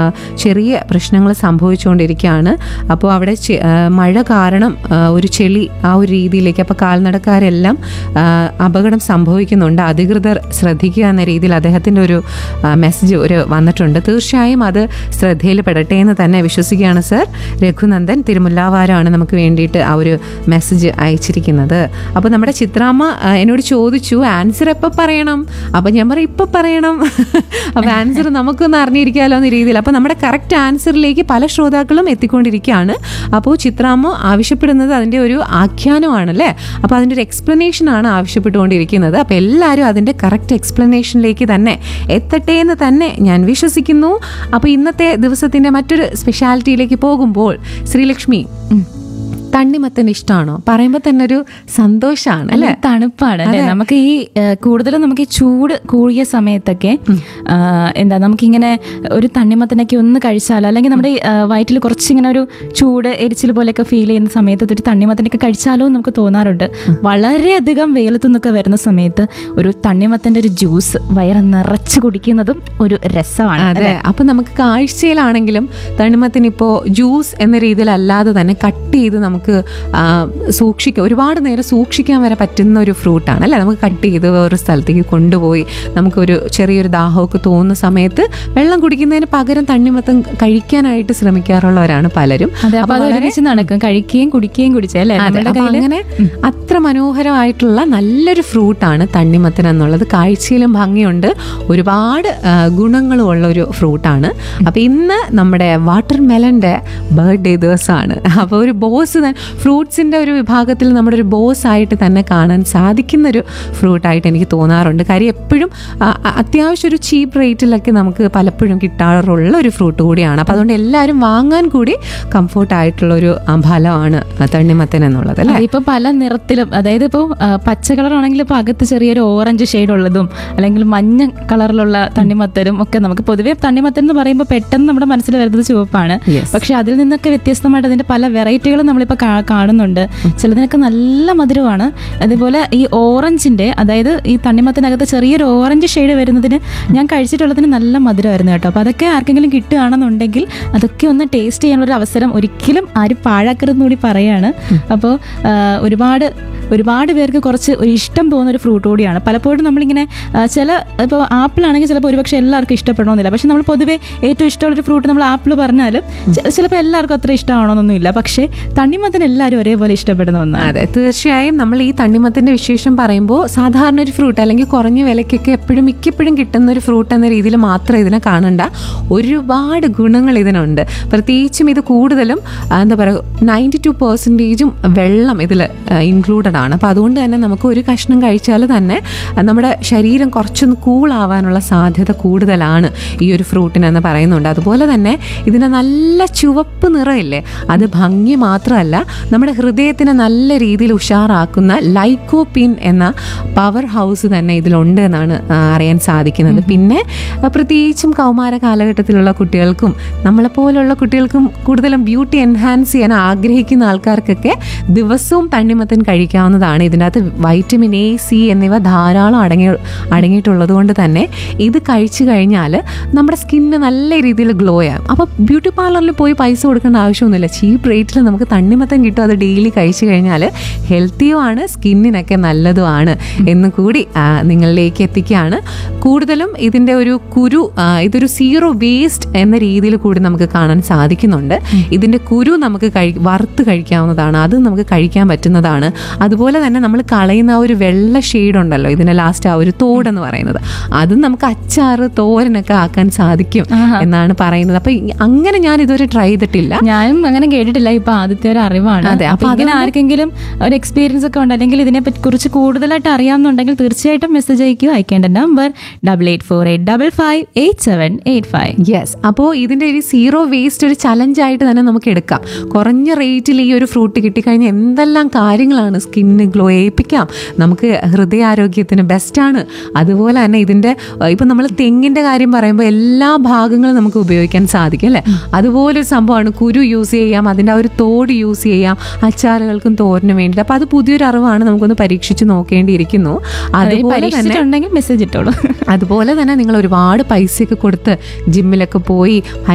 ചെറിയ പ്രശ്നങ്ങൾ സംഭവിച്ചുകൊണ്ടിരിക്കുകയാണ് അപ്പോൾ അവിടെ ചെ- ആ, മഴ കാരണം ആ, ഒരു ചെളി ആ ഒരു രീതിയിലേക്ക് അപ്പോൾ കാൽനടക്കാരെല്ലാം ആ, അപകടം സംഭവിക്കുന്നുണ്ട് അധികൃതർ ശ്രദ്ധിക്കുക എന്ന രീതിയിൽ അദ്ദേഹത്തിൻ്റെ ഒരു ആ, മെസ്സേജ് ഒരു വന്നിട്ടുണ്ട് തീർച്ചയായും അത് ശ്രദ്ധയിൽ പെടട്ടെ എന്ന് തന്നെ വിശ്വസിക്കുകയാണ് സർ രഘുനന്ദൻ തിരുമുല്ലാവാരമാണ് നമുക്ക് വേണ്ടിയിട്ട് ആ ഒരു മെസ്സേജ് അയച്ചിരിക്കുന്നത് അപ്പോൾ നമ്മുടെ ചിത്രാമ്മ ആ, എന്നോട് ചോദിച്ചു ആൻസർ എപ്പോൾ പറയണം അപ്പോൾ ഞാൻ പറയും ഇപ്പം പറയണം അപ്പോൾ ആൻസർ നമുക്കൊന്ന് അറിഞ്ഞിരിക്കാമല്ലോ എന്ന രീതിയിൽ അപ്പോൾ നമ്മുടെ കറക്റ്റ് ആൻസറിലേക്ക് പല ശ്രോതാക്കളും എത്തിക്കൊണ്ടിരിക്കുകയാണ് അപ്പോൾ ചിത്രാമ്മ ആവശ്യപ്പെടുന്നത് അതിൻ്റെ ഒരു ആഖ്യാനമാണ് അല്ലേ അപ്പോൾ അതിൻ്റെ ഒരു എക്സ്പ്ലനേഷൻ ആണ് ആവശ്യപ്പെട്ടുകൊണ്ടിരിക്കുന്നത് അപ്പോൾ എല്ലാവരും അതിൻ്റെ കറക്റ്റ് എക്സ്പ്ലനേഷനിലേക്ക് തന്നെ എത്തട്ടെ എന്ന് തന്നെ ഞാൻ വിശ്വസിക്കുന്നു അപ്പോൾ ഇന്നത്തെ ദിവസത്തിൻ്റെ മറ്റൊരു സ്പെഷ്യാലിറ്റിയിലേക്ക് പോകുമ്പോൾ ശ്രീലക്ഷ്മി തണ്ണിമത്തൻ ഇഷ്ടമാണോ പറയുമ്പോൾ തന്നെ ഒരു സന്തോഷമാണ് അല്ലേ നല്ല തണുപ്പാണ് അല്ലെ നമുക്ക് ഈ ഏഹ്, കൂടുതലും നമുക്ക് ഈ ചൂട് കൂടിയ സമയത്തൊക്കെ ആഹ്, എന്താ നമുക്കിങ്ങനെ ഒരു തണ്ണിമത്തനൊക്കെ ഒന്ന് കഴിച്ചാലോ അല്ലെങ്കിൽ നമ്മുടെ ഈ, ആഹ്, വയറ്റിൽ കുറച്ചിങ്ങനെ ഒരു ചൂട് എരിച്ചിൽ പോലെയൊക്കെ ഫീൽ ചെയ്യുന്ന സമയത്ത് ഒരു തണ്ണിമത്തനൊക്കെ കഴിച്ചാലോ എന്ന് നമുക്ക് തോന്നാറുണ്ട് വളരെയധികം വെയിലത്തു നിന്നൊക്കെ വരുന്ന സമയത്ത് ഒരു തണ്ണിമത്തന്റെ ഒരു ജ്യൂസ് വയറ് നിറച്ച് കുടിക്കുന്നതും ഒരു രസമാണ് അതെ അപ്പൊ നമുക്ക് കാഴ്ചയിലാണെങ്കിലും തണ്ണിമത്തിന് ഇപ്പോൾ ജ്യൂസ് എന്ന രീതിയിലല്ലാതെ തന്നെ കട്ട് ചെയ്ത് നമുക്ക് ആ, സൂക്ഷിക്കാം ഒരുപാട് നേരം സൂക്ഷിക്കാൻ വരെ പറ്റുന്ന ഒരു ഫ്രൂട്ടാണ് അല്ലേ നമുക്ക് കട്ട് ചെയ്ത് വേറൊരു സ്ഥലത്തേക്ക് കൊണ്ടുപോയി നമുക്കൊരു ചെറിയൊരു ദാഹമൊക്കെ തോന്നുന്ന സമയത്ത് വെള്ളം കുടിക്കുന്നതിന് പകരം തണ്ണിമത്തം കഴിക്കാനായിട്ട് ശ്രമിക്കാറുള്ളവരാണ് പലരും അതെ അപ്പൊ അത് ഒരുമിച്ച് നടക്കും കഴിക്കുകയും കുടിക്കുകയും കുടിച്ചേ അല്ലേ അതെ, നമ്മുടെ അപ്പൊ കയ്യില് അങ്ങനെ അത്ര മനോഹരമായിട്ടുള്ള നല്ലൊരു ഫ്രൂട്ടാണ് തണ്ണിമത്തൻ എന്നുള്ളത് കാഴ്ചയിലും ഭംഗിയുണ്ട് ഒരുപാട് ആ, ഗുണങ്ങളും ഉള്ള ഒരു ഫ്രൂട്ടാണ് അപ്പോൾ ഇന്ന് നമ്മുടെ വാട്ടർ മെലൻ്റെ ബർത്ത്ഡേ ദിവസമാണ് അപ്പോൾ ഒരു ബോസ് ഫ്രൂട്ട്സിൻ്റെ ഒരു വിഭാഗത്തിൽ നമ്മുടെ ഒരു ബോസ് ആയിട്ട് തന്നെ കാണാൻ സാധിക്കുന്ന ഒരു ഫ്രൂട്ടായിട്ട് എനിക്ക് തോന്നാറുണ്ട് കാര്യം എപ്പോഴും ആ, ആ, അത്യാവശ്യം ഒരു ചീപ്പ് റേറ്റിലൊക്കെ നമുക്ക് പലപ്പോഴും കിട്ടാറുള്ള ഒരു ഫ്രൂട്ട് കൂടിയാണ് അപ്പോൾ അതുകൊണ്ട് എല്ലാവരും വാങ്ങാൻ കൂടി കംഫോർട്ടായിട്ടുള്ള ഒരു ആ, ഫലമാണ് തണ്ണിമത്തൻ എന്നുള്ളത് അല്ലേ അതിപ്പോ പല നിറത്തിലും അതായത് ഇപ്പോൾ പച്ച കളർ ആണെങ്കിൽ ഇപ്പോൾ അകത്ത് ചെറിയൊരു ഓറഞ്ച് ഷെയ്ഡ് ഉള്ളതും അല്ലെങ്കിൽ മഞ്ഞ കളറിലുള്ള തണ്ണിമത്തരും ഒക്കെ നമുക്ക് പൊതുവേ തണ്ണിമത്തൻ എന്ന് പറയുമ്പോൾ പെട്ടെന്ന് നമ്മുടെ മനസ്സിൽ വരുന്നത് ചുവപ്പാണ് Yes. പക്ഷെ അതിൽ നിന്നൊക്കെ വ്യത്യസ്തമായിട്ട് അതിന്റെ പല വെറൈറ്റികളും നമ്മളിപ്പോൾ കാ- കാണുന്നുണ്ട് ചിലതിനൊക്കെ നല്ല മധുരമാണ് അതുപോലെ ഈ ഓറഞ്ചിന്റെ അതായത് ഈ തണ്ണിമത്തിനകത്ത് ചെറിയൊരു ഓറഞ്ച് ഷെയ്ഡ് വരുന്നതിന് ഞാൻ കഴിച്ചിട്ടുള്ളതിന് നല്ല മധുരമായിരുന്നു കേട്ടോ അപ്പോൾ അതൊക്കെ ആർക്കെങ്കിലും കിട്ടുകയാണെന്നുണ്ടെങ്കിൽ അതൊക്കെ ഒന്ന് ടേസ്റ്റ് ചെയ്യാനുള്ള ഒരു അവസരം ഒരിക്കലും ആരും പാഴാക്കരുതെന്ന് കൂടി പറയാണ് അപ്പോൾ ഒരുപാട് ഒരുപാട് പേർക്ക് കുറച്ച് ഒരു ഇഷ്ടം തോന്നുന്ന ഒരു ഫ്രൂട്ട് കൂടിയാണ് പലപ്പോഴും നമ്മളിങ്ങനെ ആ, ചില ഇപ്പോൾ ആപ്പിൾ ആണെങ്കിൽ ചിലപ്പോൾ ഒരുപക്ഷെ എല്ലാവർക്കും ഇഷ്ടപ്പെടണമെന്നില്ല പക്ഷെ നമ്മൾ പൊതുവെ ഏറ്റവും ഇഷ്ടമുള്ള ഒരു ഫ്രൂട്ട് നമ്മൾ ആപ്പിൾ പറഞ്ഞാലും ചെ- ചിലപ്പോൾ എല്ലാവർക്കും അത്ര ഇഷ്ടമാണോന്നൊന്നുമില്ല പക്ഷേ തണ്ണിമത്തൻ എല്ലാവരും ഒരേപോലെ ഇഷ്ടപ്പെടുന്ന ഒന്നാണ് അതെ തീർച്ചയായും നമ്മൾ ഈ തണ്ണിമത്തിന്റെ വിശേഷം പറയുമ്പോൾ സാധാരണ ഒരു ഫ്രൂട്ട് അല്ലെങ്കിൽ കുറഞ്ഞ വിലയ്ക്കൊക്കെ എപ്പോഴും മിക്കപ്പോഴും കിട്ടുന്ന ഒരു ഫ്രൂട്ട് എന്ന രീതിയിൽ മാത്രം ഇതിനെ കാണണ്ട ഒരുപാട് ഗുണങ്ങൾ ഇതിനുണ്ട് പ്രത്യേകിച്ചും ഇത് കൂടുതലും ആ, എന്താ പറയുക നയൻറ്റി ടു പെർസെൻറ്റേജും വെള്ളം ഇതിൽ ഇൻക്ലൂഡഡ് ആണ് അപ്പോൾ അതുകൊണ്ട് തന്നെ നമുക്ക് ഒരു കഷ്ണം കഴിച്ചാൽ തന്നെ ആ, നമ്മുടെ ശരീരം കുറച്ചൊന്ന് കൂളാവാനുള്ള സാധ്യത കൂടുതലാണ് ഈ ഒരു ഫ്രൂട്ടിനെന്ന് പറയുന്നുണ്ട് അതുപോലെ തന്നെ ഇതിന് നല്ല ചുവപ്പ് നിറമില്ലേ അത് ഭംഗി മാത്രമല്ല നമ്മുടെ ഹൃദയത്തിനെ നല്ല രീതിയിൽ ഉഷാറാക്കുന്ന ലൈക്കോപിൻ എന്ന പവർ ഹൗസ് തന്നെ ഇതിലുണ്ട് എന്നാണ് ആ, അറിയാൻ സാധിക്കുന്നത് പിന്നെ ആ, പ്രത്യേകിച്ചും കൗമാര കാലഘട്ടത്തിലുള്ള കുട്ടികൾക്കും നമ്മളെപ്പോലുള്ള കുട്ടികൾക്കും കൂടുതലും ബ്യൂട്ടി എൻഹാൻസ് ചെയ്യാൻ ആഗ്രഹിക്കുന്ന ആൾക്കാർക്കൊക്കെ ദിവസവും തണ്ണിമത്തൻ കഴിക്കാവുന്നതാണ് ഇതിൻ്റെ അകത്ത് വൈറ്റമിൻ എ സി എന്നിവ ധാരാളം അടങ്ങി അടങ്ങിയിട്ടുള്ളത് കൊണ്ട് തന്നെ ഇത് കഴിച്ചു കഴിഞ്ഞാൽ നമ്മുടെ സ്കിന്നിന് നല്ല രീതിയിൽ ഗ്ലോ ആകും അപ്പോൾ ബ്യൂട്ടി പാർലറിൽ പോയി പൈസ കൊടുക്കേണ്ട ആവശ്യമൊന്നുമില്ല ചീപ്പ് റേറ്റിൽ നമുക്ക് തണ്ണിമത്തൻ കിട്ടും അത് ഡെയിലി കഴിച്ചു കഴിഞ്ഞാൽ ഹെൽത്തിയുമാണ് സ്കിന്നിനൊക്കെ നല്ലതുമാണ് എന്ന് കൂടി ആ, നിങ്ങളിലേക്ക് എത്തിക്കുകയാണ് കൂടുതലും ഇതിൻ്റെ ഒരു കുരു ആ, ഇതൊരു സീറോ വേസ്റ്റ് എന്ന രീതിയിൽ കൂടി നമുക്ക് കാണാൻ സാധിക്കുന്നുണ്ട് ഇതിൻ്റെ കുരു നമുക്ക് കഴി വറുത്ത് കഴിക്കാവുന്നതാണ് അത് നമുക്ക് കഴിക്കാൻ പറ്റുന്നതാണ് അതുപോലെ തന്നെ നമ്മൾ കളയുന്ന ആ ഒരു വെള്ള ഷെയ്ഡ് ഉണ്ടല്ലോ ഇതിൻ്റെ ലാസ്റ്റ് ആ ഒരു തോടെന്ന് പറയുന്നത് അതും നമുക്ക് അച്ചാറ് തോരനൊക്കെ ആക്കാൻ സാധിക്കും എന്നാണ് പറയുന്നത് അപ്പൊ ഈ- അങ്ങനെ ഞാൻ ഇതുവരെ ട്രൈ ചെയ്തിട്ടില്ല ഞാനും അങ്ങനെ കേട്ടിട്ടില്ല ഇപ്പൊ ആദ്യത്തെ ഒരു അറിവാണ് അതെ, അപ്പൊ അപ്പൊ ഇങ്ങനെ ആർക്കെങ്കിലും ഒരു എക്സ്പീരിയൻസ് ഒക്കെ ഉണ്ട് അല്ലെങ്കിൽ ഇതിനെ പറ്റി കുറിച്ച് കൂടുതലായിട്ട് അറിയാമെന്നുണ്ടെങ്കിൽ തീർച്ചയായിട്ടും മെസ്സേജ് അയക്കുക അയക്കേണ്ട number double eight four eight double five eight seven eight five yes അപ്പോൾ ഇതിൻ്റെ ഒരു സീറോ വേസ്റ്റ് ഒരു ചലഞ്ചായിട്ട് തന്നെ നമുക്ക് എടുക്കാം കുറഞ്ഞ റേറ്റിൽ ഈ ഒരു ഫ്രൂട്ട് കിട്ടിക്കഴിഞ്ഞാൽ എന്തെല്ലാം കാര്യങ്ങളാണ് സ്കിന്ന് ഗ്ലോ ചെയ്യിപ്പിക്കാം നമുക്ക് ഹൃദയാരോഗ്യത്തിന് ബെസ്റ്റാണ് അതുപോലെ തന്നെ ഇതിൻ്റെ ഇപ്പം നമ്മൾ തെങ്ങിൻ്റെ കാര്യം പറയുമ്പോൾ എല്ലാ ഭാഗങ്ങളും നമുക്ക് ഉപയോഗിക്കാൻ സാധിക്കും അല്ലേ അതുപോലെ ഒരു സംഭവമാണ് കുരു യൂസ് ചെയ്യാം അതിൻ്റെ ആ ഒരു തോട് യൂസ് ചെയ്യാം അച്ചാറുകൾക്കും തോരനും വേണ്ടിയിട്ട് അപ്പോൾ അത് പുതിയൊരു അറിവാണ് നമുക്കൊന്ന് പരീക്ഷിച്ച് നോക്കേണ്ടിയിരിക്കുന്നു അതുപോലെ തന്നെ പരീക്ഷിച്ചിട്ടുണ്ടെങ്കിൽ മെസ്സേജ് ഇട്ടോളൂ അതുപോലെ തന്നെ നിങ്ങൾ ഒരുപാട് പൈസയൊക്കെ കൊടുത്ത് ജിമ്മിലൊക്കെ പോയി